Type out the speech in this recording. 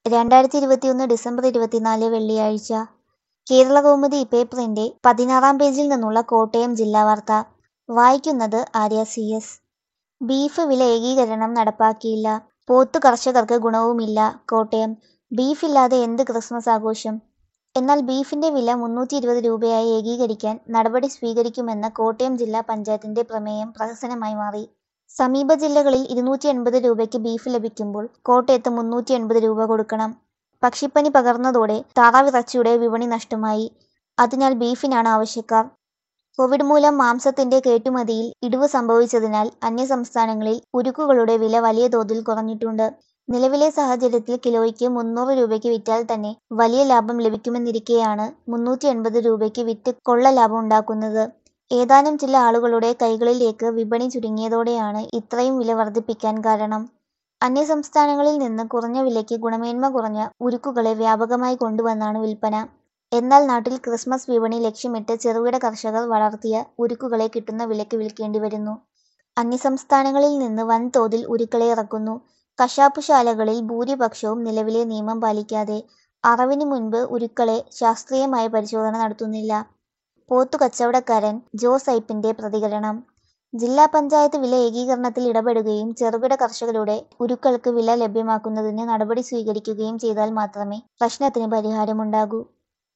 രണ്ടായിരത്തി ഇരുപത്തിയൊന്ന് ഡിസംബർ ഇരുപത്തിനാല് വെള്ളിയാഴ്ച കേരളകൗമുദി പേപ്പറിന്റെ പതിനാറാം പേജിൽ നിന്നുള്ള കോട്ടയം ജില്ലാ വാർത്ത വായിക്കുന്നത് ആര്യ സി എസ് ബീഫ് വില ഏകീകരണം നടപ്പാക്കിയില്ല പോത്തു കർഷകർക്ക് ഗുണവുമില്ല കോട്ടയം ബീഫില്ലാതെ എന്ത് ക്രിസ്മസ് ആഘോഷം എന്നാൽ ബീഫിന്റെ വില മുന്നൂറ്റി ഇരുപത് രൂപയായി ഏകീകരിക്കാൻ നടപടി സ്വീകരിക്കുമെന്ന കോട്ടയം ജില്ലാ പഞ്ചായത്തിന്റെ പ്രമേയം പ്രഹസനമായി മാറി സമീപ ജില്ലകളിൽ ഇരുന്നൂറ്റി എൺപത് രൂപയ്ക്ക് ബീഫ് ലഭിക്കുമ്പോൾ കോട്ടയത്ത് മുന്നൂറ്റി എൺപത് രൂപ കൊടുക്കണം പക്ഷിപ്പനി പകർന്നതോടെ താറാവിറച്ചിയുടെ വിപണി നഷ്ടമായി അതിനാൽ ബീഫിനാണ് ആവശ്യക്കാർ കോവിഡ് മൂലം മാംസത്തിന്റെ കയറ്റുമതിയിൽ ഇടിവ് സംഭവിച്ചതിനാൽ അന്യസംസ്ഥാനങ്ങളിൽ ഉരുക്കുകളുടെ വില വലിയ തോതിൽ കുറഞ്ഞിട്ടുണ്ട് നിലവിലെ സാഹചര്യത്തിൽ കിലോയ്ക്ക് മുന്നൂറ് രൂപയ്ക്ക് വിറ്റാൽ തന്നെ വലിയ ലാഭം ലഭിക്കുമെന്നിരിക്കെയാണ് മുന്നൂറ്റി എൺപത് രൂപയ്ക്ക് വിറ്റ് കൊള്ള ലാഭം ഉണ്ടാക്കുന്നത് ഏതാനും ചില ആളുകളുടെ കൈകളിലേക്ക് വിപണി ചുരുങ്ങിയതോടെയാണ് ഇത്രയും വില വർദ്ധിപ്പിക്കാൻ കാരണം അന്യസംസ്ഥാനങ്ങളിൽ നിന്ന് കുറഞ്ഞ വിലയ്ക്ക് ഗുണമേന്മ കുറഞ്ഞ ഉരുക്കുകളെ വ്യാപകമായി കൊണ്ടുവന്നാണ് വിൽപ്പന എന്നാൽ നാട്ടിൽ ക്രിസ്മസ് വിപണി ലക്ഷ്യമിട്ട് ചെറുകിട കർഷകർ വളർത്തിയ ഉരുക്കുകളെ കിട്ടുന്ന വിലയ്ക്ക് വിൽക്കേണ്ടി വരുന്നു അന്യസംസ്ഥാനങ്ങളിൽ നിന്ന് വൻതോതിൽ ഉരുക്കളെ ഇറക്കുന്നു കശാപ്പുശാലകളിൽ ഭൂരിപക്ഷവും നിലവിലെ നിയമം പാലിക്കാതെ അറവിന് മുൻപ് ഉരുക്കളെ ശാസ്ത്രീയമായ പരിശോധന നടത്തുന്നില്ല പോത്തു കച്ചവടക്കാരൻ ജോസ് ഐപ്പിന്റെ പ്രതികരണം ജില്ലാ പഞ്ചായത്ത് വില ഏകീകരണത്തിൽ ഇടപെടുകയും ചെറുകിട കർഷകരുടെ ഉരുക്കൾക്ക് വില ലഭ്യമാക്കുന്നതിന് നടപടി സ്വീകരിക്കുകയും ചെയ്താൽ മാത്രമേ പ്രശ്നത്തിന് പരിഹാരമുണ്ടാകൂ